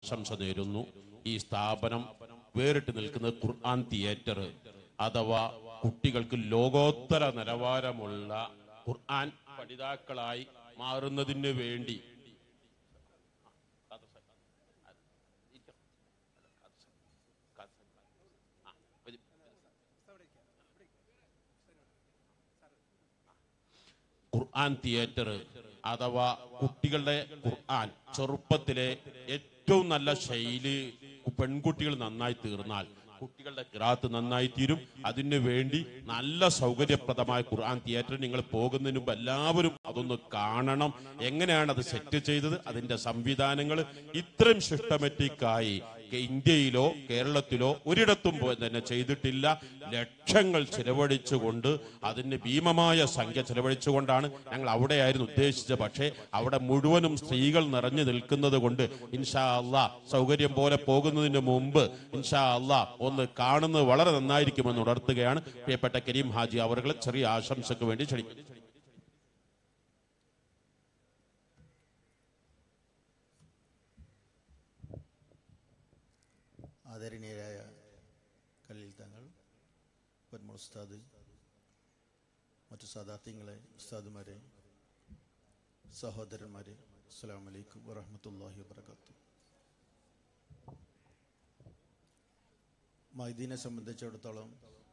ആശംസ നേരുന്നു ഈ സ്ഥാപനം വേറിട്ട് നിൽക്കുന്നത് ഖുർആൻ തിയേറ്റർ അഥവാ കുട്ടികൾക്ക് ലോകോത്തര നിലവാരമുള്ള ഖുർആൻ പഠിതാക്കളായി മാറുന്നതിന് വേണ്ടി ഖുർആൻ തിയേറ്റർ അഥവാ കുട്ടികളുടെ ഖുർആൻ ചെറുപ്പത്തിലെ ഏറ്റവും നല്ല ശൈലി പെൺകുട്ടികൾ നന്നായി തീർന്നാൽ കുട്ടികളുടെ കിറാത്ത് നന്നായി തീരും അതിനു വേണ്ടി നല്ല സൗകര്യപ്രദമായ ഖുർആൻ തിയേറ്റർ നിങ്ങൾ പോകുന്നതിന് മുമ്പ് എല്ലാവരും അതൊന്ന് കാണണം എങ്ങനെയാണ് അത് സെറ്റ് ചെയ്തത് അതിന്റെ സംവിധാനങ്ങൾ ഇത്രയും സിസ്റ്റമാറ്റിക്കായി ഇന്ത്യയിലോ കേരളത്തിലോ ഒരിടത്തും പോയി തന്നെ ചെയ്തിട്ടില്ല ലക്ഷങ്ങൾ ചെലവഴിച്ചുകൊണ്ട് അതിന് ഭീമമായ സംഖ്യ ചെലവഴിച്ചുകൊണ്ടാണ് ഞങ്ങൾ അവിടെയായിരുന്നു ഉദ്ദേശിച്ചത് പക്ഷേ അവിടെ മുഴുവനും സ്ത്രീകൾ നിറഞ്ഞു നിൽക്കുന്നത് കൊണ്ട് ഇൻഷാ അള്ളാ സൗകര്യം പോലെ പോകുന്നതിന് മുമ്പ് ഇൻഷാ അള്ളാ ഒന്ന് കാണുന്നത് വളരെ നന്നായിരിക്കുമെന്ന് ഉണർത്തുകയാണ് പ്രിയപ്പെട്ട കരീം ഹാജി അവർ ചെറിയ ആശംസക്ക് വേണ്ടി ക്ഷണിക്കുന്നു ആദരണീയരായ കല്ലിൽ തങ്ങൾ പൊന്മ ഉസ്താദ് മറ്റു സാദാത്യങ്ങളെ ഉസ്താദുമാരെ സഹോദരന്മാരെ അസ്സാം വലൈക്കും വറഹമത്തല്ലാഹി വാത്തു മൈദീനെ സംബന്ധിച്ചിടത്തോളം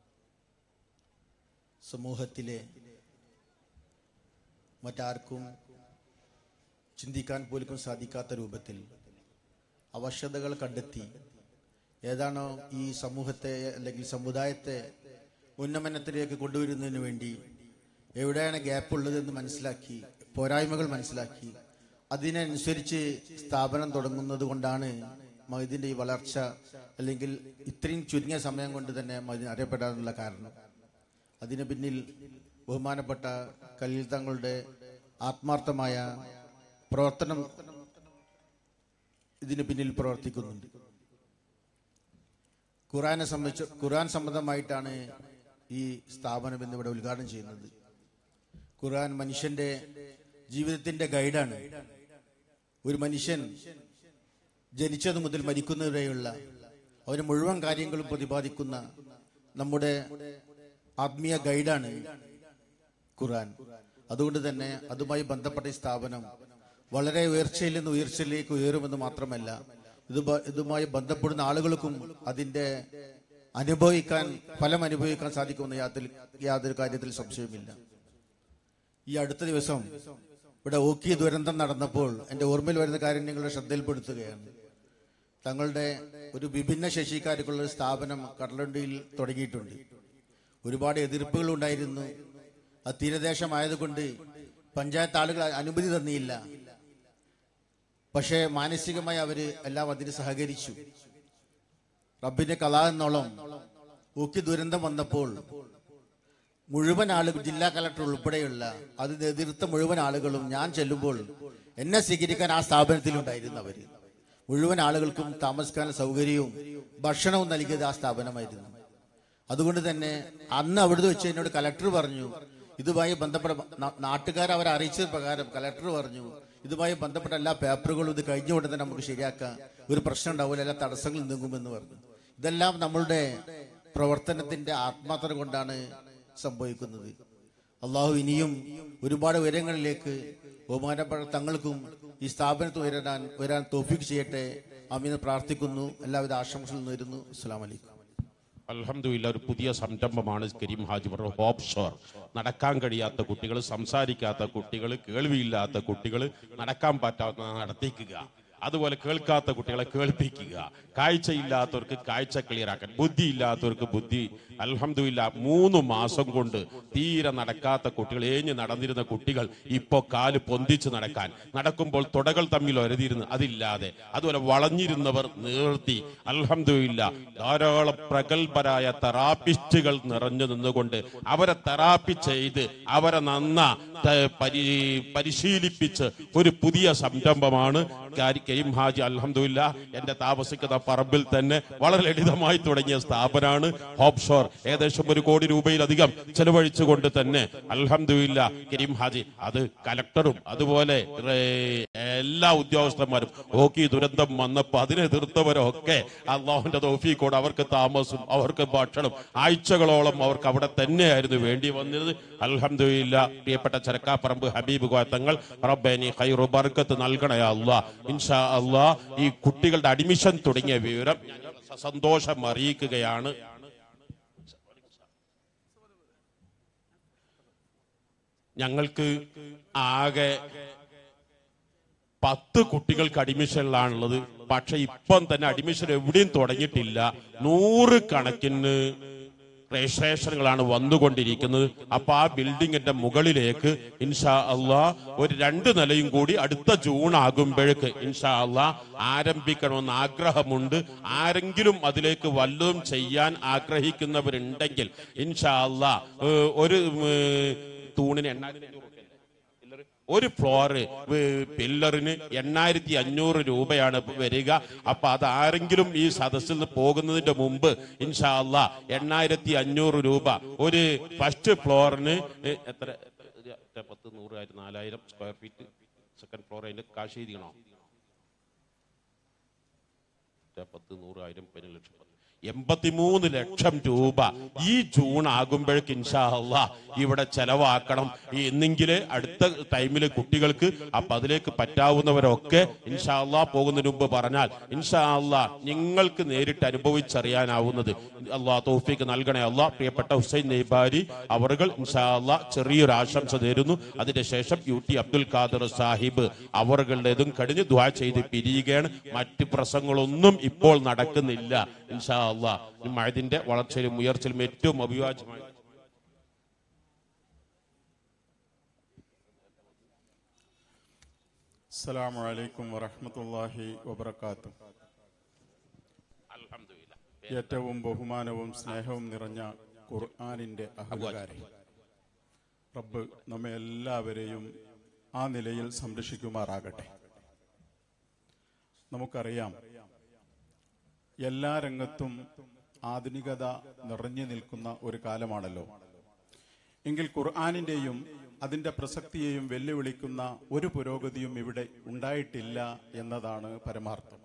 സമൂഹത്തിലെ മറ്റാർക്കും ചിന്തിക്കാൻ പോലും സാധിക്കാത്ത രൂപത്തിൽ അവശതകൾ കണ്ടെത്തി ഏതാണോ ഈ സമൂഹത്തെ അല്ലെങ്കിൽ സമുദായത്തെ ഉന്നമനത്തിലേക്ക് കൊണ്ടുവരുന്നതിന് വേണ്ടി എവിടെയാണ് ഗ്യാപ്പ് ഉള്ളതെന്ന് മനസ്സിലാക്കി പോരായ്മകൾ മനസ്സിലാക്കി അതിനനുസരിച്ച് സ്ഥാപനം തുടങ്ങുന്നത് കൊണ്ടാണ് മൈദിന്റെ ഈ വളർച്ച അല്ലെങ്കിൽ ഇത്രയും ചുരുങ്ങിയ സമയം കൊണ്ട് തന്നെ മൈദിൻ അറിയപ്പെടാനുള്ള കാരണം അതിന് പിന്നിൽ ബഹുമാനപ്പെട്ട കലീൽ തങ്ങളുടെ ആത്മാർത്ഥമായ പ്രവർത്തനം ഇതിന് പിന്നിൽ പ്രവർത്തിക്കുന്നുണ്ട് ഖുറാനെ സംബന്ധിച്ച് ഖുറാൻ സംബന്ധമായിട്ടാണ് ഈ സ്ഥാപനം ഇന്നിവിടെ ഉദ്ഘാടനം ചെയ്യുന്നത് ഖുറാൻ മനുഷ്യന്റെ ജീവിതത്തിന്റെ ഗൈഡാണ് ഒരു മനുഷ്യൻ ജനിച്ചത് മുതൽ മരിക്കുന്നതുവരെയുള്ള അവന് മുഴുവൻ കാര്യങ്ങളും പ്രതിപാദിക്കുന്ന നമ്മുടെ ആത്മീയ ഗൈഡാണ് ഖുറാൻ അതുകൊണ്ട് തന്നെ അതുമായി ബന്ധപ്പെട്ട ഈ സ്ഥാപനം വളരെ ഉയർച്ചയിൽ നിന്ന് ഉയർച്ചയിലേക്ക് ഉയരുമെന്ന് മാത്രമല്ല ഇത് ബ- ഇതുമായി ബന്ധപ്പെടുന്ന ആളുകൾക്കും അതിന്റെ അനുഭവിക്കാൻ ഫലം അനുഭവിക്കാൻ സാധിക്കുമെന്ന് യാതൊരു യാതൊരു കാര്യത്തിൽ സംശയമില്ല ഈ അടുത്ത ദിവസം ഇവിടെ ഓക്കി ദുരന്തം നടന്നപ്പോൾ എന്റെ ഓർമ്മയിൽ വരുന്ന കാര്യം നിങ്ങളുടെ ശ്രദ്ധയിൽപ്പെടുത്തുകയാണ് തങ്ങളുടെ ഒരു വിഭിന്ന ശേഷിക്കാർക്കുള്ള ഒരു സ്ഥാപനം കടലണ്ടിയിൽ തുടങ്ങിയിട്ടുണ്ട് ഒരുപാട് എതിർപ്പുകൾ ഉണ്ടായിരുന്നു അത് തീരദേശമായതുകൊണ്ട് പഞ്ചായത്ത് ആളുകൾ അനുമതി തന്നില്ല പക്ഷേ മാനസികമായി അവര് എല്ലാം അതിന് സഹകരിച്ചു റബ്ബിന്റെ കലാ എന്നോളം ഊക്കി ദുരന്തം വന്നപ്പോൾ മുഴുവൻ ആളുകൾ ജില്ലാ കളക്ടർ ഉൾപ്പെടെയുള്ള അതിന് എതിർത്ത മുഴുവൻ ആളുകളും ഞാൻ ചെല്ലുമ്പോൾ എന്നെ സ്വീകരിക്കാൻ ആ സ്ഥാപനത്തിലുണ്ടായിരുന്നു അവര് മുഴുവൻ ആളുകൾക്കും താമസിക്കാൻ സൗകര്യവും ഭക്ഷണവും നൽകിയത് ആ സ്ഥാപനമായിരുന്നു അതുകൊണ്ട് തന്നെ അന്ന് അവിടുന്ന് വെച്ച് എന്നോട് കലക്ടർ പറഞ്ഞു ഇതുമായി ബന്ധപ്പെട്ട നാ- നാട്ടുകാർ അവരെ അറിയിച്ചത് പ്രകാരം കലക്ടർ പറഞ്ഞു ഇതുമായി ബന്ധപ്പെട്ട എല്ലാ പേപ്പറുകളും ഇത് കഴിഞ്ഞ ഉടനെ തന്നെ നമുക്ക് ശരിയാക്കാം ഒരു പ്രശ്നം ഉണ്ടാവില്ല എല്ലാ തടസ്സങ്ങളും നീങ്ങുമെന്ന് പറഞ്ഞു ഇതെല്ലാം നമ്മളുടെ പ്രവർത്തനത്തിന്റെ ആത്മാർത്ഥത കൊണ്ടാണ് സംഭവിക്കുന്നത് അള്ളാഹു ഇനിയും ഒരുപാട് ഉയരങ്ങളിലേക്ക് ബഹുമാനപ്പെട്ട തങ്ങൾക്കും ഈ സ്ഥാപനത്തിൽ ഉയരാൻ ഉയരാൻ തോഫിക്ക് ചെയ്യട്ടെ അമീന്ന് പ്രാർത്ഥിക്കുന്നു എല്ലാവിധ ആശംസകളും നേരുന്നു അസ്സാം വലൈക്കും അൽഹംദുലില്ലാ ഒരു പുതിയ സംരംഭമാണ് കരീം ഹാജി പറഞ്ഞ ഹോപ്പ് ഷോർ നടക്കാൻ കഴിയാത്ത കുട്ടികൾ സംസാരിക്കാത്ത കുട്ടികൾ കേൾവിയില്ലാത്ത കുട്ടികൾ നടക്കാൻ പറ്റാത്ത നടത്തിക്കുക അതുപോലെ കേൾക്കാത്ത കുട്ടികളെ കേൾപ്പിക്കുക കാഴ്ചയില്ലാത്തവർക്ക് കാഴ്ച ക്ലിയർ ആക്കാൻ ബുദ്ധി ഇല്ലാത്തവർക്ക് ബുദ്ധി അൽഹംദുലില്ല മൂന്ന് മാസം കൊണ്ട് തീരെ നടക്കാത്ത കുട്ടികൾ ഏഞ്ഞ് നടന്നിരുന്ന കുട്ടികൾ ഇപ്പോ കാല് പൊന്തിച്ച് നടക്കാൻ നടക്കുമ്പോൾ തുടകൾ തമ്മിൽ ഒരതിരുന്ന് അതില്ലാതെ അതുപോലെ വളഞ്ഞിരുന്നവർ നീർത്തി അൽഹംദുലില്ല ധാരാളം പ്രഗത്ഭരായ തെറാപ്പിസ്റ്റുകൾ നിറഞ്ഞു നിന്നുകൊണ്ട് അവരെ തെറാപ്പി ചെയ്ത് അവരെ നന്ന ത- പരി പരിശീലിപ്പിച്ച് ഒരു പുതിയ സംരംഭമാണ് കാരി കരീം ഹാജി അൽഹംദുലില്ല എന്റെ താമസിക്കുന്ന പറമ്പിൽ തന്നെ വളരെ ലളിതമായി തുടങ്ങിയ സ്ഥാപനമാണ് ഹോപ്പ് ഷോർ ഏകദേശം ഒരു കോടി രൂപയിലധികം ചെലവഴിച്ചുകൊണ്ട് തന്നെ അൽഹംദുലില്ല കരീം ഹാജി അത് കലക്ടറും അതുപോലെ ഏ, എല്ലാ ഉദ്യോഗസ്ഥന്മാരും ഓക്കി ദുരന്തം വന്നപ്പോ അതിനെ എതിർത്തവരൊക്കെ അള്ളാഹുന്റെ തോഫിക്കോട് അവർക്ക് താമസം അവർക്ക് ഭക്ഷണം ആഴ്ചകളോളം അവർക്ക് അവിടെ തന്നെയായിരുന്നു വേണ്ടി വന്നത് അൽഹംദുലില്ല പ്രിയപ്പെട്ട ചരക്കാപ്പറമ്പ് ഹബീബ് കോയത്തങ്ങൾ റബ്ബേനി ഖൈറു ബർക്കത്ത് നൽകണേ അല്ലാ ഇൻഷാ അല്ലാ ഈ കുട്ടികളുടെ അഡ്മിഷൻ തുടങ്ങിയ വിവരം ഞങ്ങൾ സന്തോഷം അറിയിക്കുകയാണ് ഞങ്ങൾക്ക് ആകെ പത്ത് കുട്ടികൾക്ക് അഡ്മിഷനിലാണുള്ളത് പക്ഷെ ഇപ്പം തന്നെ അഡ്മിഷൻ എവിടെയും തുടങ്ങിയിട്ടില്ല നൂറ് കണക്കിന് രജിസ്ട്രേഷനുകളാണ് വന്നുകൊണ്ടിരിക്കുന്നത് അപ്പൊ ആ ബിൽഡിങ്ങിന്റെ മുകളിലേക്ക് ഇൻഷാ അള്ളാ ഒരു രണ്ട് നിലയും കൂടി അടുത്ത ജൂൺ ആകുമ്പോഴേക്ക് ഇൻഷാ അള്ളാ ആരംഭിക്കണമെന്ന് ആഗ്രഹമുണ്ട് ആരെങ്കിലും അതിലേക്ക് വല്ലതും ചെയ്യാൻ ആഗ്രഹിക്കുന്നവരുണ്ടെങ്കിൽ ഇൻഷാ അള്ളാ ഏഹ്, ഒരു ഏഹ്, തൂണിന് എണ്ണായിരത്തി അഞ്ഞൂറ് റുപ്യ പില്ലറ് ഒരു ഫ്ലോറ് പില്ലറിന് എണ്ണായിരത്തി അഞ്ഞൂറ് രൂപയാണ് വരിക അപ്പൊ അത് ആരെങ്കിലും ഈ സദസ്സിൽ നിന്ന് പോകുന്നതിന്റെ മുമ്പ് ഇൻഷാ അല്ലാ എണ്ണായിരത്തി അഞ്ഞൂറ് രൂപ ഒരു ഫസ്റ്റ് ഫ്ലോറിന് എ- എത്ര എത്ര പത്ത് നൂറായിരം നാലായിരം സ്ക്വയർ ഫീറ്റ് സെക്കൻഡ് ഫ്ലോർ അതിന്റെ കാശ് എഴുതിക്കണോ എത്ര പത്ത് നൂറായിരം പതിനേഴ് ലക്ഷം എൺപത്തിമൂന്ന് ലക്ഷം രൂപ ഈ ജൂൺ ആകുമ്പോഴേക്ക് ഇൻഷാ അള്ളാ ഇവിടെ ചെലവാക്കണം ഈ എന്നെങ്കിലേ അടുത്ത ടൈമിൽ കുട്ടികൾക്ക് അപ്പൊ അതിലേക്ക് പറ്റാവുന്നവരൊക്കെ ഇൻഷാ അള്ളാ പോകുന്നതിന് മുമ്പ് പറഞ്ഞാൽ ഇൻഷാ അള്ളാ നിങ്ങൾക്ക് നേരിട്ട് അനുഭവിച്ചറിയാനാവുന്നത് അള്ളാഹ് തോഫിക്ക് നൽകണേ അള്ളാ പ്രിയപ്പെട്ട ഹുസൈൻ നെയ്ബാരി അവറുകൾ ഇൻഷാ അള്ളാ ചെറിയൊരു ആശംസ നേരുന്നു അതിന്റെ ശേഷം യു ടി അബ്ദുൽ ഖാദർ സാഹിബ് അവറുകളുടേതും കഴിഞ്ഞ് ദ്വാ ചെയ്ത് പിരിയുകയാണ് മറ്റ് പ്രസംഗങ്ങളൊന്നും ഇപ്പോൾ നടക്കുന്നില്ല ഇൻഷാ അള്ളാ മഴതിന്റെ വളർച്ചയിലും ഉയർച്ചയിലും ഏറ്റവും അഭിവാജ്യമായി അസ്സലാമു അലൈക്കും വറഹ്മത്തുള്ളാഹി വബറകാത്തു അൽഹംദുലില്ലാ. ഏറ്റവും ബഹുമാനവും സ്നേഹവും നിറഞ്ഞ ഖുർആനിന്റെ അഹങ്കാരി റബ്ബ് നമ്മെ എല്ലാവരെയും ആ നിലയിൽ സംരക്ഷിക്കുമാറാകട്ടെ നമുക്കറിയാം എല്ലാ രംഗത്തും ആധുനികത നിറഞ്ഞു നിൽക്കുന്ന ഒരു കാലമാണല്ലോ എങ്കിൽ ഖുർആാനിന്റെയും അതിന്റെ പ്രസക്തിയെയും വെല്ലുവിളിക്കുന്ന ഒരു പുരോഗതിയും ഇവിടെ ഉണ്ടായിട്ടില്ല എന്നതാണ് പരമാർത്ഥം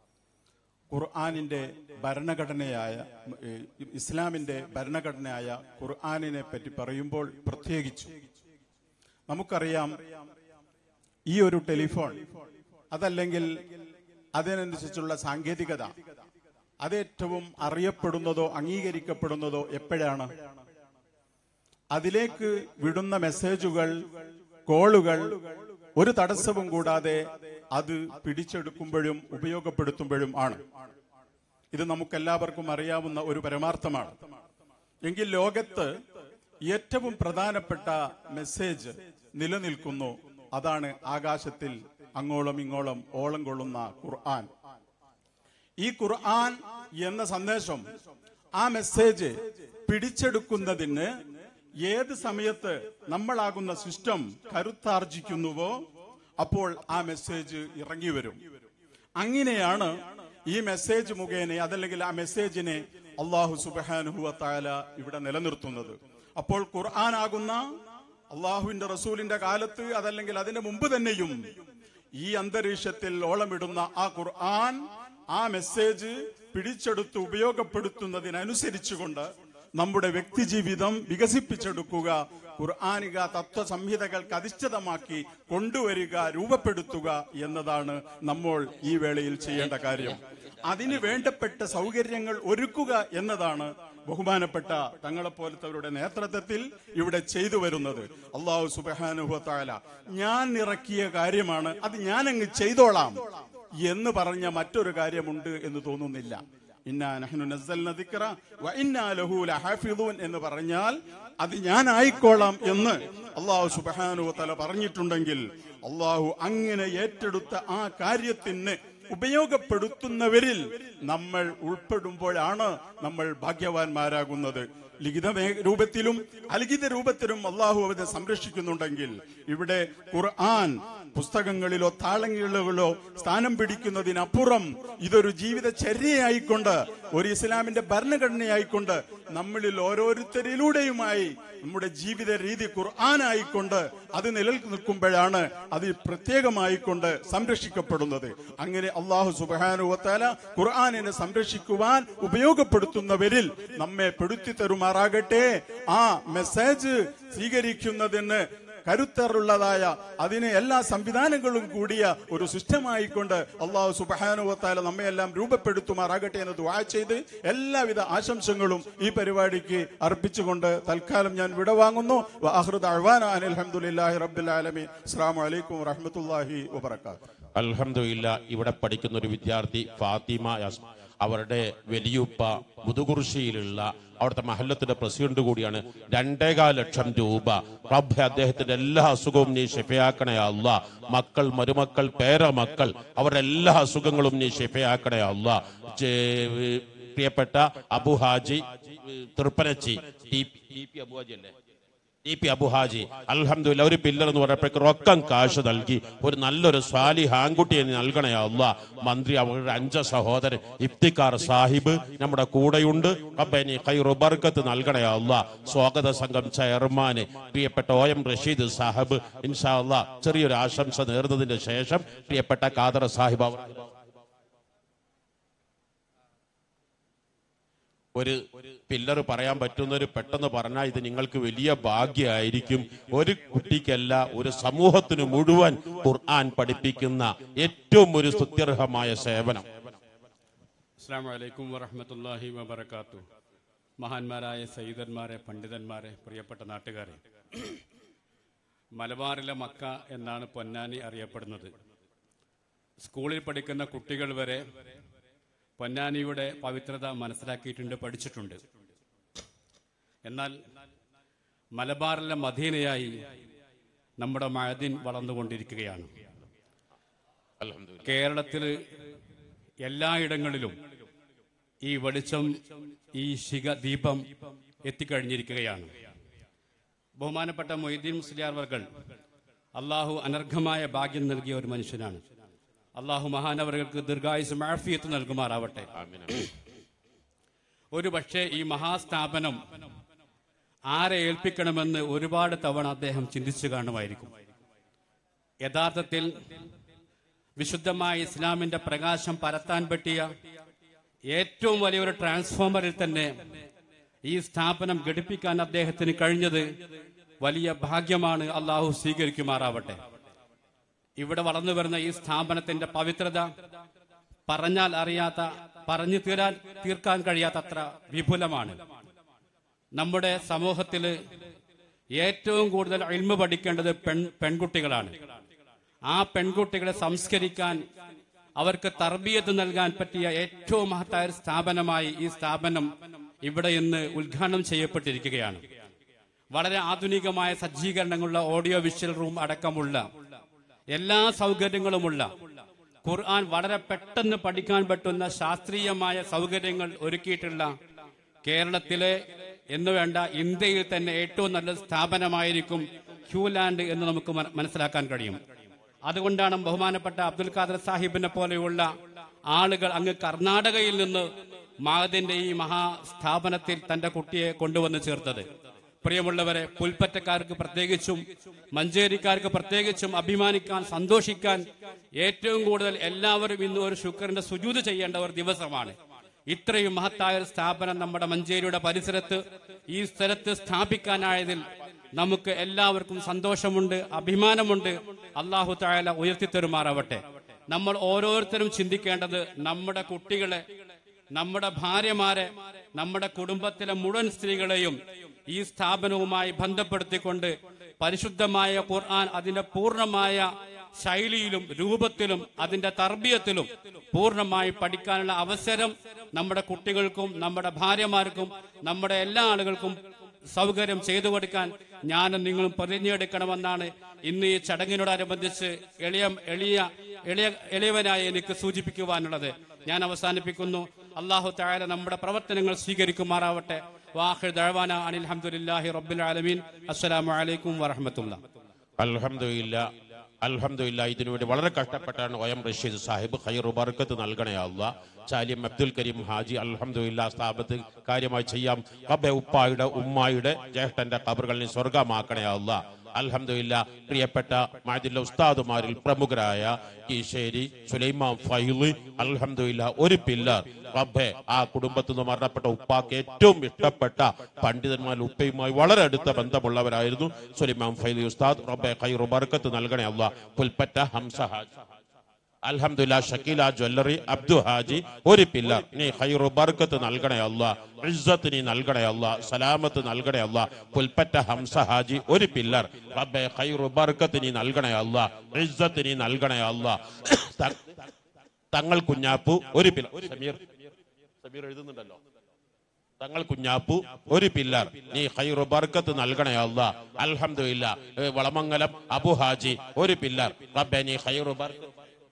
ഖുർആാനിന്റെ ഭരണഘടനയായ ഏ, ഇസ്ലാമിന്റെ ഭരണഘടനയായ ഖുർആാനിനെ പറ്റി പറയുമ്പോൾ പ്രത്യേകിച്ചു നമുക്കറിയാം ഈ ഒരു ടെലിഫോൺ അതല്ലെങ്കിൽ അതിനനുസരിച്ചുള്ള സാങ്കേതികത അത് ഏറ്റവും അറിയപ്പെടുന്നതോ അംഗീകരിക്കപ്പെടുന്നതോ എപ്പോഴാണ് അതിലേക്ക് വിടുന്ന മെസ്സേജുകൾ കോളുകൾ ഒരു തടസ്സവും കൂടാതെ അത് പിടിച്ചെടുക്കുമ്പോഴും ഉപയോഗപ്പെടുത്തുമ്പോഴും ആണ് ഇത് നമുക്കെല്ലാവർക്കും അറിയാവുന്ന ഒരു പരമാർത്ഥമാണ് എങ്കിൽ ലോകത്ത് ഏറ്റവും പ്രധാനപ്പെട്ട മെസ്സേജ് നിലനിൽക്കുന്നു അതാണ് ആകാശത്തിൽ അങ്ങോളം ഇങ്ങോളം ഓളം കൊള്ളുന്ന ഖുർആൻ ഈ ഖുർആൻ എന്ന സന്ദേശം ആ മെസ്സേജ് പിടിച്ചെടുക്കുന്നതിന് ഏത് സമയത്ത് നമ്മളാകുന്ന സിസ്റ്റം കരുത്താർജിക്കുന്നുവോ അപ്പോൾ ആ മെസ്സേജ് ഇറങ്ങി വരും അങ്ങനെയാണ് ഈ മെസ്സേജ് മുഖേന അതല്ലെങ്കിൽ ആ മെസ്സേജിനെ അള്ളാഹു സുബാനുഹുവത്തായ ഇവിടെ നിലനിർത്തുന്നത് അപ്പോൾ ഖുർആൻ ആകുന്ന അള്ളാഹുവിന്റെ റസൂലിന്റെ കാലത്ത് അതല്ലെങ്കിൽ അതിന് മുമ്പ് തന്നെയും ഈ അന്തരീക്ഷത്തിൽ ഓളമിടുന്ന ആ ഖുർആൻ ആ മെസ്സേജ് പിടിച്ചെടുത്ത് ഉപയോഗപ്പെടുത്തുന്നതിനനുസരിച്ചുകൊണ്ട് നമ്മുടെ വ്യക്തിജീവിതം വികസിപ്പിച്ചെടുക്കുക ഖുർആാനിക തത്വ സംഹിതകൾക്ക് അധിഷ്ഠിതമാക്കി കൊണ്ടുവരിക രൂപപ്പെടുത്തുക എന്നതാണ് നമ്മൾ ഈ വേളയിൽ ചെയ്യേണ്ട കാര്യം അതിന് വേണ്ടപ്പെട്ട സൗകര്യങ്ങൾ ഒരുക്കുക എന്നതാണ് ബഹുമാനപ്പെട്ട തങ്ങളെ പോലത്തവരുടെ നേതൃത്വത്തിൽ ഇവിടെ ചെയ്തു വരുന്നത് അള്ളാഹു സുബാനുഭവത്താല ഞാൻ ഇറക്കിയ കാര്യമാണ് അത് ഞാൻ അങ്ങ് ചെയ്തോളാം എന്ന് പറഞ്ഞ മറ്റൊരു കാര്യമുണ്ട് എന്ന് തോന്നുന്നില്ല ഇന്നാ നഹ്നു നസ്സൽന ദിക്റ വ ഇന്നാ ലഹു ലഹാഫിദൂൻ എന്ന് പറഞ്ഞാൽ അത് ഞാൻ ആയിക്കോളാം എന്ന് അള്ളാഹു സുബ്ഹാനഹു വ തആല പറഞ്ഞിട്ടുണ്ടെങ്കിൽ അള്ളാഹു അങ്ങനെ ഏറ്റെടുത്ത ആ കാര്യത്തിന് ഉപയോഗപ്പെടുത്തുന്നവരിൽ നമ്മൾ ഉൾപ്പെടുമ്പോഴാണ് നമ്മൾ ഭാഗ്യവാന്മാരാകുന്നത് ലിഖിത മേ- രൂപത്തിലും അലിഖിത രൂപത്തിലും അള്ളാഹു അവരെ സംരക്ഷിക്കുന്നുണ്ടെങ്കിൽ ഇവിടെ ഖുർആൻ പുസ്തകങ്ങളിലോ താളങ്ങളിലോ സ്ഥാനം പിടിക്കുന്നതിനപ്പുറം ഇതൊരു ജീവിത ചര്യയായിക്കൊണ്ട് ഒരു ഇസ്ലാമിന്റെ ഭരണഘടനയായിക്കൊണ്ട് നമ്മളിൽ ഓരോരുത്തരിലൂടെയുമായി നമ്മുടെ ജീവിത രീതി ഖുർആനായിക്കൊണ്ട് അത് നിലനിൽക്കുമ്പോഴാണ് അത് പ്രത്യേകമായിക്കൊണ്ട് സംരക്ഷിക്കപ്പെടുന്നത് അങ്ങനെ അള്ളാഹു സുബാനുവത്താല ഖുർആാനിനെ സംരക്ഷിക്കുവാൻ ഉപയോഗപ്പെടുത്തുന്നവരിൽ നമ്മെ പെടുത്തി തരുമാറാകട്ടെ ആ മെസ്സേജ് സ്വീകരിക്കുന്നതിന് കരുത്തറുള്ളതായ അതിന് എല്ലാ സംവിധാനങ്ങളും കൂടിയ ഒരു സിസ്റ്റമായിക്കൊണ്ട് അള്ളാഹു സുബാനുവത്താല നമ്മയെല്ലാം രൂപപ്പെടുത്തുമാറാകട്ടെ എന്ന് ദുആ ചെയ്ത് എല്ലാവിധ ആശംസകളും ഈ പരിപാടിക്ക് അർപ്പിച്ചുകൊണ്ട് തൽക്കാലം ഞാൻ വിടവാങ്ങുന്നു വഅഖിറു ദഅ്വാനാ അനിൽ ഹംദുലില്ലാഹി റബ്ബിൽ ആലമീൻ അസ്സലാമു അലൈക്കും വറഹ്മത്തുള്ളാഹി വബറകാതുഹു അൽഹംദുലില്ല ഇവിടെ പഠിക്കുന്ന ഒരു വിദ്യാർത്ഥി ഫാത്തിമ യാസ് അവരുടെ വലിയുപ്പ മുതുകുറിശിയിലുള്ള അവിടുത്തെ മഹല്ലത്തിന്റെ പ്രസിഡന്റ് കൂടിയാണ് രണ്ടേകാൽ ലക്ഷം രൂപ റബ്ബെ അദ്ദേഹത്തിന്റെ എല്ലാ അസുഖവും നീ ഷെഫയാക്കണേ അല്ല മക്കൾ മരുമക്കൾ പേരമക്കൾ അവരുടെ എല്ലാ അസുഖങ്ങളും നീ ഷെഫയാക്കണേ അല്ല ചേ- പ്രിയപ്പെട്ട അബുഹാജി തൃപ്പനച്ചി ടി പി അബുഹാജി അല്ലേ ഇ പി അബുഹാജി അൽഹംദുലില്ല ഒരു പില്ലർ എന്ന് പറഞ്ഞപ്പോഴേക്ക് റൊക്കം കാശ് നൽകി ഒരു നല്ലൊരു സ്വാലി ഹാൻകുട്ടിയെ നീ നൽകണേ അല്ല മന്ത്രി അവരുടെ അഞ്ച സഹോദരൻ ഇഫ്തിക്കാർ സാഹിബ് നമ്മുടെ കൂടെയുണ്ട് റബ്ബേ നീ ഖൈറു ബർക്കത്ത് നൽകണേ അല്ല സ്വാഗത സംഘം ചെയർമാന് പ്രിയപ്പെട്ട ഒ എം റഷീദ് സാഹിബ് ഇൻഷാ അല്ലാ ചെറിയൊരു ആശംസ നേർന്നതിന് ശേഷം പ്രിയപ്പെട്ട കാദർ സാഹിബ് അവർ ഒരു പില്ലർ പറയാൻ പറ്റുന്നൊരു പെട്ടെന്ന് പറഞ്ഞാൽ ഇത് നിങ്ങൾക്ക് വലിയ ഭാഗ്യമായിരിക്കും ഒരു കുട്ടിക്കല്ല ഒരു സമൂഹത്തിന് മുഴുവൻ ഖുർആൻ പഠിപ്പിക്കുന്ന ഏറ്റവും ഒരു സ്തുത്യർഹമായ സേവനം അസ്സാം വലൈക്കും വറഹമത്തല്ലാഹി വബർക്കാത്തു മഹാന്മാരായ സയ്യിദന്മാരെ പണ്ഡിതന്മാരെ പ്രിയപ്പെട്ട നാട്ടുകാരെ മലബാറിലെ മക്ക എന്നാണ് പൊന്നാനി അറിയപ്പെടുന്നത് സ്കൂളിൽ പഠിക്കുന്ന കുട്ടികൾ വരെ പൊന്നാനിയുടെ പവിത്രത മനസ്സിലാക്കിയിട്ടുണ്ട് പഠിച്ചിട്ടുണ്ട് എന്നാൽ മലബാറിലെ മദീനയായി നമ്മുടെ മഴദിൻ വളർന്നുകൊണ്ടിരിക്കുകയാണ് അൽഹംദുലില്ലാ. കേരളത്തിൽ എല്ലായിടങ്ങളിലും ഈ വെളിച്ചം ഈ ശിഖ ദീപം എത്തിക്കഴിഞ്ഞിരിക്കുകയാണ് ബഹുമാനപ്പെട്ട മൊയ്തീൻ മുസ്ലിയാർ വർകൾ അള്ളാഹു അനർഘമായ ഭാഗ്യം നൽകിയ ഒരു മനുഷ്യനാണ് അള്ളാഹു മഹാനവർക്ക് ദീർഘായുസ് മാഫിയത്ത് നൽകുമാറാവട്ടെ ആമീൻ, ആമീൻ. ഒരു പക്ഷേ ഈ മഹാസ്ഥാപനം ആരെ ഏൽപ്പിക്കണമെന്ന് ഒരുപാട് തവണ അദ്ദേഹം ചിന്തിച്ചു കാണുമായിരിക്കും യഥാർത്ഥത്തിൽ വിശുദ്ധമായ ഇസ്ലാമിന്റെ പ്രകാശം പരത്താൻ പറ്റിയ ഏറ്റവും വലിയൊരു ട്രാൻസ്ഫോമറിൽ തന്നെ ഈ സ്ഥാപനം ഘടിപ്പിക്കാൻ അദ്ദേഹത്തിന് കഴിഞ്ഞത് വലിയ ഭാഗ്യമാണ് അള്ളാഹു സ്വീകരിക്കുമാറാവട്ടെ ഇവിടെ വളർന്നു വരുന്ന ഈ സ്ഥാപനത്തിന്റെ പവിത്രത പറഞ്ഞാൽ അറിയാത്ത പറഞ്ഞു തീരാൻ തീർക്കാൻ കഴിയാത്തത്ര വിപുലമാണ് നമ്മുടെ സമൂഹത്തില് ഏറ്റവും കൂടുതൽ അഴിമ പഠിക്കേണ്ടത് പെൺ പെൺകുട്ടികളാണ് ആ പെൺകുട്ടികളെ സംസ്കരിക്കാൻ അവർക്ക് തർബീയത്ത് നൽകാൻ പറ്റിയ ഏറ്റവും മഹത്തായ ഒരു സ്ഥാപനമായി ഈ സ്ഥാപനം ഇവിടെ ഇന്ന് ഉദ്ഘാടനം ചെയ്യപ്പെട്ടിരിക്കുകയാണ് വളരെ ആധുനികമായ സജ്ജീകരണങ്ങളുള്ള ഓഡിയോ വിഷ്വൽ റൂം അടക്കമുള്ള എല്ലാ സൗകര്യങ്ങളുമുള്ള ഖുർആൻ വളരെ പെട്ടെന്ന് പഠിക്കാൻ പറ്റുന്ന ശാസ്ത്രീയമായ സൗകര്യങ്ങൾ ഒരുക്കിയിട്ടുള്ള കേരളത്തിലെ എന്ന് വേണ്ട ഇന്ത്യയിൽ തന്നെ ഏറ്റവും നല്ല സ്ഥാപനമായിരിക്കും ഹ്യൂലാൻഡ് എന്ന് നമുക്ക് മന- മനസ്സിലാക്കാൻ കഴിയും അതുകൊണ്ടാണ് ബഹുമാനപ്പെട്ട അബ്ദുൽ ഖാദർ സാഹിബിനെ പോലെയുള്ള ആളുകൾ അങ്ങ് കർണാടകയിൽ നിന്ന് മാഹദിന്റെ ഈ മഹാസ്ഥാപനത്തിൽ തന്റെ കുട്ടിയെ കൊണ്ടുവന്ന് ചേർത്തത് പ്രിയമുള്ളവരെ പുൽപ്പറ്റക്കാർക്ക് പ്രത്യേകിച്ചും മഞ്ചേരിക്കാർക്ക് പ്രത്യേകിച്ചും അഭിമാനിക്കാൻ സന്തോഷിക്കാൻ ഏറ്റവും കൂടുതൽ എല്ലാവരും ഇന്ന് ഒരു ശുക്രന്റെ സുജൂത് ചെയ്യേണ്ട ഒരു ദിവസമാണ് ഇത്രയും മഹത്തായ ഒരു സ്ഥാപനം നമ്മുടെ മഞ്ചേരിയുടെ പരിസരത്ത് ഈ സ്ഥലത്ത് സ്ഥാപിക്കാനായതിൽ നമുക്ക് എല്ലാവർക്കും സന്തോഷമുണ്ട് അഭിമാനമുണ്ട് അള്ളാഹു തായാല ഉയർത്തിത്തരുമാറാവട്ടെ നമ്മൾ ഓരോരുത്തരും ചിന്തിക്കേണ്ടത് നമ്മുടെ കുട്ടികളെ നമ്മുടെ ഭാര്യമാരെ നമ്മുടെ കുടുംബത്തിലെ മുഴുവൻ സ്ത്രീകളെയും ഈ സ്ഥാപനവുമായി ബന്ധപ്പെടുത്തിക്കൊണ്ട് പരിശുദ്ധമായ ഖുർആൻ അതിന്റെ പൂർണ്ണമായ ശൈലിയിലും രൂപത്തിലും അതിന്റെ തർബീയത്തിലും പൂർണ്ണമായി പഠിക്കാനുള്ള അവസരം നമ്മുടെ കുട്ടികൾക്കും നമ്മുടെ ഭാര്യമാർക്കും നമ്മുടെ എല്ലാ ആളുകൾക്കും സൗകര്യം ചെയ്തു കൊടുക്കാൻ ഞാനും നിങ്ങളും പ്രതിജ്ഞയെടുക്കണമെന്നാണ് ഇന്ന് ഈ ചടങ്ങിനോടനുബന്ധിച്ച് എളിയ എളിയ എളിയ എളിയവനായി എനിക്ക് സൂചിപ്പിക്കുവാനുള്ളത് ഞാൻ അവസാനിപ്പിക്കുന്നു അള്ളാഹു തായാല നമ്മുടെ പ്രവർത്തനങ്ങൾ സ്വീകരിക്കുമാറാവട്ടെ വാഹിർ ദഴവാന അനിൽ അഹമ്മദില്ലാഹി റബ്ബുൽ ആലമീൻ അസ്സലാമു അലൈക്കും വറഹമത്തുള്ള അൽഹംദുലില്ല അൽഹംദുലില്ല ഇതിനുവേണ്ടി വളരെ കഷ്ടപ്പെട്ടാണ് ഒ എം റഷീദ് സാഹിബ് ഖൈർ ബർക്കത്ത് നൽകണേ അല്ല ചാലിയം അബ്ദുൽ കരീം ഹാജി അൽഹംദുലില്ല സ്ഥാപനത്തിൽ കാര്യമായി ചെയ്യാം കബെ ഉപ്പായുടെ ഉമ്മായുടെ ജ്യേഷ്ഠന്റെ കബറുകളിൽ സ്വർഗമാക്കണേ അല്ല അൽഹംദുലില്ല പ്രിയപ്പെട്ട മാതില്ല ഉസ്താദുമാരിൽ പ്രമുഖരായ കീശേരി സുലൈമാൻ ഫൈലി അൽഹംദുലില്ല ഒരു പില്ലർ റബ്ബെ ആ കുടുംബത്തിൽ നിന്ന് മരണപ്പെട്ട ഉപ്പാക്ക് ഏറ്റവും ഇഷ്ടപ്പെട്ട പണ്ഡിതന്മാർ ഉപ്പയുമായി വളരെ അടുത്ത ബന്ധമുള്ളവരായിരുന്നു സുലൈമാൻ ഫൈലി ഉസ്താദ് റബ്ബെ ഖൈറു ബർക്കത്ത് നൽകണേ അല്ല പുൽപ്പറ്റ ഹംസ ഹാജി അൽഹംദുലില്ല ഷക്കീല ജ്വല്ലറി അബ്ദു ഹാജി ഒരു പില്ലർ നീ ഖൈറു ബർക്കത്ത് നൽകണേ അല്ല ഇസ്സത്ത് നീ നൽകണേ അല്ല സലാമത്ത് നൽകണേ അല്ല പുൽപ്പറ്റ ഹംസ ഹാജി ഒരു പില്ലർ റബ്ബെ ഖൈറു ബർക്കത്ത് നീ നൽകണേ അല്ല ഇസ്സത്ത് നീ നൽകണേ അല്ല ത- തങ്ങൾ കുഞ്ഞാപ്പു ഒരു പില്ലർ സമീർ സമീർ എഴുതുന്നുണ്ടല്ലോ തങ്ങൾ കുഞ്ഞാപ്പു ഒരു പില്ലർ നീ ഖൈറു ബർക്കത്ത് നൽകണേ അല്ല അൽഹംദുലില്ല ഏ, വളമംഗലം അബു ഹാജി ഒരു പില്ലർ റബ്ബെ നീ ഖൈറു ബർക്കത്ത്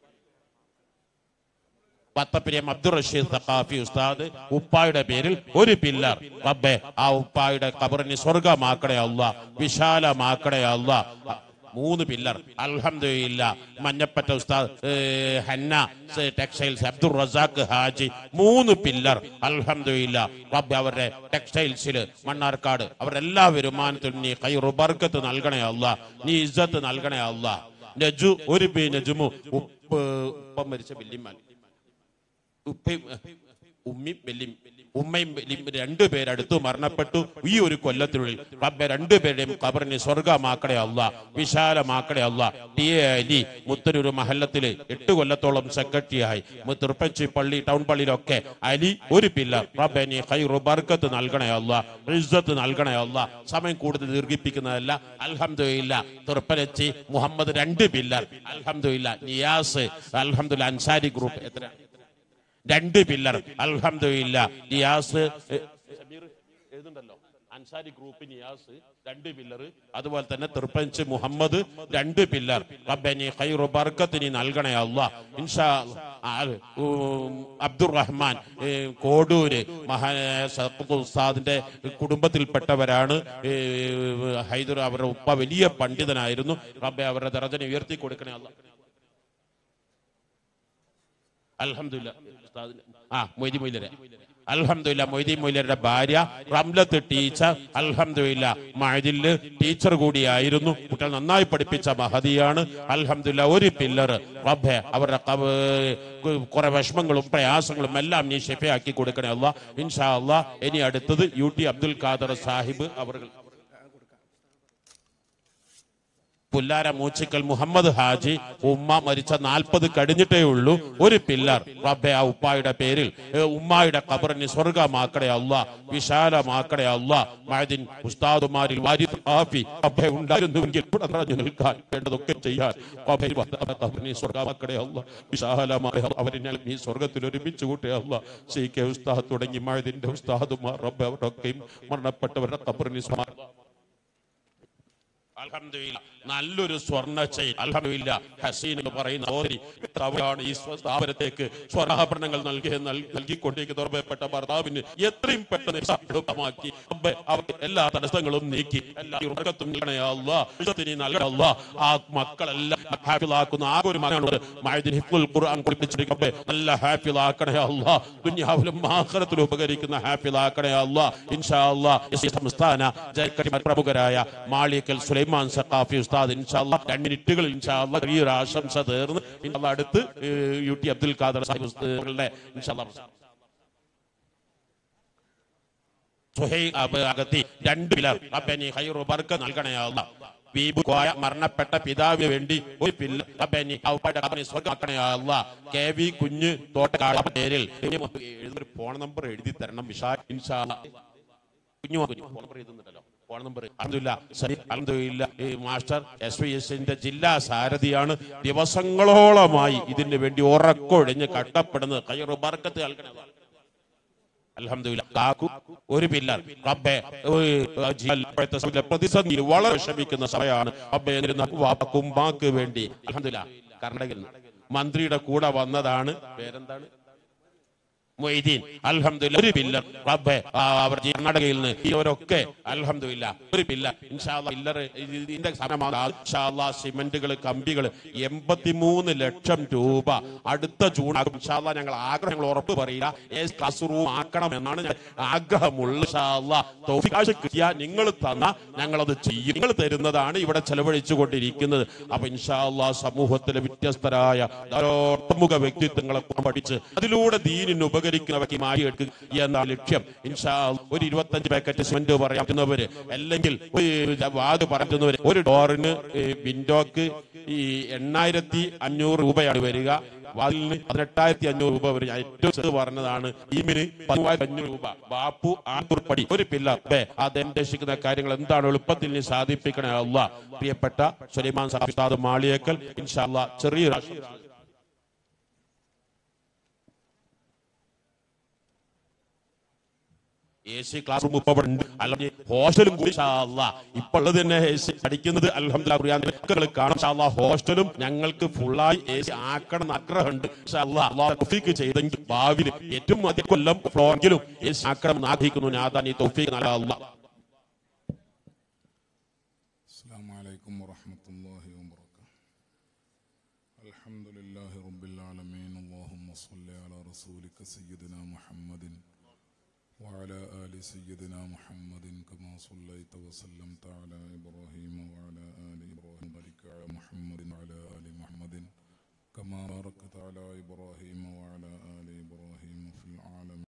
പത്തപ്പിരിയം അബ്ദുൾ റഷീദ് സഖാഫി ഉസ്താദ് ഉപ്പായുടെ പേരിൽ ഒരു പില്ലർ റബ്ബെ ആ ഉപ്പായുടെ കബറിന് സ്വർഗമാക്കണേ അല്ല വിശാലമാക്കണേ അല്ല മൂന്ന് പില്ലർ അൽഹംദുലില്ല മഞ്ഞപ്പറ്റ ഉസ്താദ് ഏ, ഹന്ന സ് ടെക്സ്റ്റൈൽസ് അബ്ദുൾ റസാഖ് ഹാജി മൂന്ന് പില്ലർ അൽഹംദുലില്ല റബ്ബെ അവരുടെ ടെക്സ്റ്റൈൽസിൽ മണ്ണാർക്കാട് അവരുടെ എല്ലാ വരുമാനത്തിലും നീ കൈറു ബർക്കത്ത് നൽകണേ അല്ല നീ ഇസ്സത്ത് നൽകണേ അല്ല നജു ഒരു പി നജുമു ഉപ്പ് ഉപ്പം മരിച്ച വല്യമ്മാൻ ഉപ്പയും ഉമ്മയും വെല്ലിയും ഉമ്മയും വെല്ലിയും രണ്ടുപേരടുത്ത് മരണപ്പെട്ടു ഈ ഒരു കൊല്ലത്തിനുള്ളിൽ റബ്ബെ രണ്ടുപേരുടെയും കബറിനെ സ്വർഗമാക്കണേ അല്ല വിശാലമാക്കണേ അല്ല ടി എ അലി മുത്തനൂർ മഹല്ലത്തില് എട്ട് കൊല്ലത്തോളം സെക്രട്ടറിയായി തിരുപ്പച്ചി പള്ളി ടൗൺ പള്ളിയിലൊക്കെ അലി ഒരു പില്ലർ റബ്ബെ നീ ഖൈറു ബർക്കത്ത് നൽകണേ അല്ല ഇസ്സത്ത് നൽകണേ അല്ല സമയം കൂടുതൽ ദീർഘിപ്പിക്കുന്നതല്ല അൽഹംദുലില്ല തുർപ്പലച്ചി മുഹമ്മദ് രണ്ട് പില്ലർ അൽഹംദുലില്ല നിയാസ് അൽഹംദുലില്ല അൻസാരി ഗ്രൂപ്പ് എത്ര രണ്ട് പില്ലർ അൽഹംദുലില്ല നിയാസ് എ, ഷബീർ എഴുതുണ്ടല്ലോ അൻസാരി ഗ്രൂപ്പ് നിയാസ് രണ്ട് പില്ലർ അതുപോലെ തന്നെ തിർപ്പഞ്ച് മുഹമ്മദ് രണ്ട് പില്ലർ റബ്ബനി ഖൈറു ബർക്കത്ത് നീ നൽകണേ അല്ല ഇൻഷാ ആ, ഉം, അബ്ദുറഹ്മാൻ ഏ, കോഡൂര് മഹാ സഖ്ഖത്ത് ഉസ്താദിന്റെ കുടുംബത്തിൽപ്പെട്ടവരാണ് ഏ, ഹൈദർ അവരുടെ ഉപ്പ വലിയ പണ്ഡിതനായിരുന്നു റബ്ബെ അവരുടെ ദറജനെ ഉയർത്തി കൊടുക്കണേ അല്ല അൽഹംദുലില്ലാ ഉസ്താദിന് ആ മൊയ്തി മൊയ്ലരെ അൽഹംദുലില്ല മൊയ്തി മൊയ്ലരുടെ ഭാര്യ റംലത്ത് ടീച്ചർ അൽഹംദുലില്ല മഴതില് ടീച്ചർ കൂടിയായിരുന്നു കുട്ടികൾ നന്നായി പഠിപ്പിച്ച മഹതിയാണ് അൽഹംദുലില്ല ഒരു പില്ലർ റബ്ബെ അവരുടെ കബ- കു- കുറെ വിഷമങ്ങളും പ്രയാസങ്ങളും എല്ലാം നീ ഷെഫയാക്കി കൊടുക്കണേ അല്ല ഇൻഷാ അല്ലാ ഇനി അടുത്തത് യു ടി അബ്ദുൽ ഖാദർ സാഹിബ് അവർ പുല്ലാര മൂച്ചിക്കൽ മുഹമ്മദ് ഹാജി ഉമ്മ മരിച്ച നാൽപ്പത് കഴിഞ്ഞിട്ടേ ഉള്ളൂ ഒരു പില്ലർ റബ്ബെ ആ ഉപ്പായുടെ പേരിൽ ഏ, ഉമ്മായുടെ ഖബറിന് സ്വർഗമാക്കണേ അല്ല വിശാലമാക്കണേ അല്ല മഴദിൻ ഉസ്താദുമാരിൽ വാരിദ് ഹാഫി റബ്ബെ ഉണ്ടായിരുന്നുവെങ്കിൽ ഇവിടെ നിറഞ്ഞു നിൽക്കാൻ വേണ്ടതൊക്കെ ചെയ്യാൻ റബ്ബെ വന്ന ഖബറിനെ സ്വർഗമാക്കണേ അല്ല വിശാലമായ അവരെ നീ സ്വർഗത്തിൽ ഒരുമിച്ച് കൂട്ടേ അല്ല സി കെ ഉസ്താദ് തുടങ്ങി മഴദിന്റെ ഉസ്താദുമാർ റബ്ബെ അവരൊക്കെയും മരണപ്പെട്ടവരുടെ ഖബറിന് സ്മാ അൽഹംദുലില്ലാ നല്ലൊരു സ്വർണ്ണ ചെയിൻ അൽഹംദുലില്ലാ ഹസീൻ എന്ന് പറയുന്ന സഹോദരി എത്രയാണ് ഈ സ്വ- സ്ഥാപനത്തേക്ക് സ്വർണ്ണാഭരണങ്ങൾ നൽകി നൽ- നൽകിക്കൊണ്ടേക്ക് തുറപ്പപ്പെട്ട ഭർത്താവിന് എത്രയും പെട്ടെന്ന് സാക്ഷാത്കാരമാക്കി റബ്ബേ, അവർക്ക് എല്ലാ തടസ്സങ്ങളും നീക്കി എല്ലാ ഉറക്കത്തും നൽകണേ അല്ലാ ഇജ്ജത്തിന് നൽകണേ അല്ലാ ആ മക്കളെല്ലാം ഹാഫിളാക്കുന്ന ആ ഒരു മകനോട് മഅദിൻ ഹിഫ്ദുൽ ഖുർആൻ കുടിപ്പിച്ചിരിക്കട്ടെ നല്ല ഹാഫിളാക്കണേ അല്ലാ ദുനിയാവിലും ആഖിറത്തിലും ഉപകരിക്കുന്ന ഹാഫിളാക്കണേ അല്ലാ ഇൻഷാ അല്ലാ ഈ സംസ്ഥാന ജയക്കടി പ്രമുഖരായ മാളിക്കൽ സുലൈമാൻ സഖാഫി ഉസ്താദ് ഇൻഷാ അല്ലാ രണ്ട് മിനിറ്റുകൾ ഇൻഷാ അല്ലാ ഈ ഒരു ആശംസ തീർന്ന് ഇൻഷാ അല്ലാ അടുത്ത് ഏഹ്, യു ടി അബ്ദുൽ ഖാദർ സാഹിബ് ഉസ്താദുകളുടെ ഇൻഷാ അല്ലാ സുഹൈൽ അബ് അഗത്തി രണ്ട് പില്ലർ റബ്ബനി ഖൈറു ബർക്ക നൽകണേ അല്ലാ ബീബു കോയ മരണപ്പെട്ട പിതാവിന് വേണ്ടി ഒരു പില്ലർ റബ്ബനി ഔപ്പയുടെ കബറിനെ സ്വർഗ്ഗമാക്കണേ അല്ലാ കെ വി കുഞ്ഞ് തോട്ടക്കാട് പേരിൽ ഇനി എഴുതുന്നൊരു ഫോൺ നമ്പർ എഴുതി തരണം വിശാ ഇൻഷാ അല്ലാ. കുഞ്ഞു കുഞ്ഞു ഫോൺ നമ്പർ എഴുതുന്നുണ്ടല്ലോ ഫോൺ നമ്പർ അബ്ദുല്ല സലീം അൽഹംദുലില്ല ഈ മാസ്റ്റർ എസ് വി എസിന്റെ ജില്ലാ സാരഥിയാണ് ദിവസങ്ങളോളമായി ഇതിന് വേണ്ടി ഉറക്കൊഴിഞ്ഞ് കഷ്ടപ്പെടുന്നത് കയ്യൊരു ബർക്കത്ത് നൽകണേ അല്ലാ. അൽഹംദുലില്ലാ കാക്കു ഒരു പില്ലർ റബ്ബേ ഒരു ജില്ലയിൽ ഇപ്പോഴത്തെ സമയത്തെ പ്രതിസന്ധിയിൽ വളരെ വിഷമിക്കുന്ന സമയമാണ് റബ്ബേ എന്നിരുന്ന വാപ്പക്കും വാക്ക് വേണ്ടി അൽഹംദുലില്ലാ കർണാടകയിൽ നിന്ന് മന്ത്രിയുടെ കൂടെ വന്നതാണ് പേരെന്താണ് മൊയ്തീൻ അൽഹംദുലില്ലാ ഒരു പില്ലർ റബ്ബേ ആ, അവർ കർണാടകയിൽ നിന്ന് ഇവരൊക്കെ അൽഹംദുലില്ലാ ഒരു പില്ലർ ഇൻഷാല്ലാ പില്ലർ ഇതിന്റെ സമയമാണ് ഇൻഷാല്ലാ സിമന്റുകൾ കമ്പികൾ എൺപത്തിമൂന്ന് ലക്ഷം രൂപ അടുത്ത ജൂൺ ഇൻഷാല്ലാ ഞങ്ങൾ ആഗ്രഹങ്ങൾ ഉറപ്പ് പറയില്ല ഏത് ക്ലാസ് റൂം ആക്കണം എന്നാണ് ഞാൻ ആഗ്രഹമുള്ള ഇൻഷാല്ലാ തൗഫീഖ് കിട്ടിയ നിങ്ങൾ തന്ന ഞങ്ങളത് ചെയ്യും നിങ്ങൾ തരുന്നതാണ് ഇവിടെ ചെലവഴിച്ചു കൊണ്ടിരിക്കുന്നത് അപ്പൊ ഇൻഷാല്ലാ സമൂഹത്തിലെ വ്യത്യസ്തരായ ധാരാളമുഖ വ്യക്തിത്വങ്ങളെ പഠിച്ച് അതിലൂടെ ദീനിന് ഉപകരിക്കുന്നവർക്ക് മാറ്റിയെടുക്കുക എന്ന ലക്ഷ്യം ഇൻഷാ അല്ലാ ഒരു ഇരുപത്തഞ്ച് പാക്കറ്റ് സിമന്റ് പറയാവുന്നവര് അല്ലെങ്കിൽ ഒരു വാത് പറയുന്നവര് ഒരു ഡോറിന് ഈ വിൻഡോക്ക് ഈ എണ്ണായിരത്തി അഞ്ഞൂറ് രൂപയാണ് വരിക വാതിലിന് പതിനെട്ടായിരത്തി അഞ്ഞൂറ് രൂപ വരും ഞാൻ ഏറ്റവും ചെറുത് പറഞ്ഞതാണ് ടീമിന് പതിമൂവായിരത്തി അഞ്ഞൂറ് രൂപ ബാപ്പു ആണ്ടൂർപ്പടി ഒരു പില്ലർ ബേ അദ്ദേഹം ഉദ്ദേശിക്കുന്ന കാര്യങ്ങൾ എന്താണ് എളുപ്പത്തിൽ നീ സാധിപ്പിക്കണേ അല്ല പ്രിയപ്പെട്ട സുലൈമാൻ സാഹിബ് മാളിയേക്കൽ ഇൻഷാല്ല ചെറിയൊരു ആശംസ. എ സി ക്ലാസ് റൂം ഇപ്പൊ ഇവിടെ ഉണ്ട് അല്ലെങ്കിൽ ഹോസ്റ്റലും കൂടി ഇപ്പൊ ഉള്ളത് തന്നെ എ സി അടിക്കുന്നത് അലഹമ്മദ് കാണാം ഷാല്ലാ ഹോസ്റ്റലും ഞങ്ങൾക്ക് ഫുള്ളായി എ സി ആക്കണം എന്ന് ആഗ്രഹമുണ്ട് തൗഫീക്ക് ചെയ്തെങ്കിൽ ഭാവിയിൽ ഏറ്റവും അധികം കൊല്ലം ഫ്ലോറെങ്കിലും എ സി ആക്കണം എന്ന് ആഗ്രഹിക്കുന്നു ഞാൻ ഈ തൗഫീക്ക് നല്ല അല്ലാ السلام عليكم ورحمة الله وبركاته الحمد لله رب العالمين اللهم صل على رسولك سيدنا محمد وعلى آل سيدنا محمد كما صليت وسلمت على إبراهيم وعلى آل إبراهيم بارك على محمد وعلى آل محمد كما باركت على إبراهيم وعلى آل إبراهيم في العالمين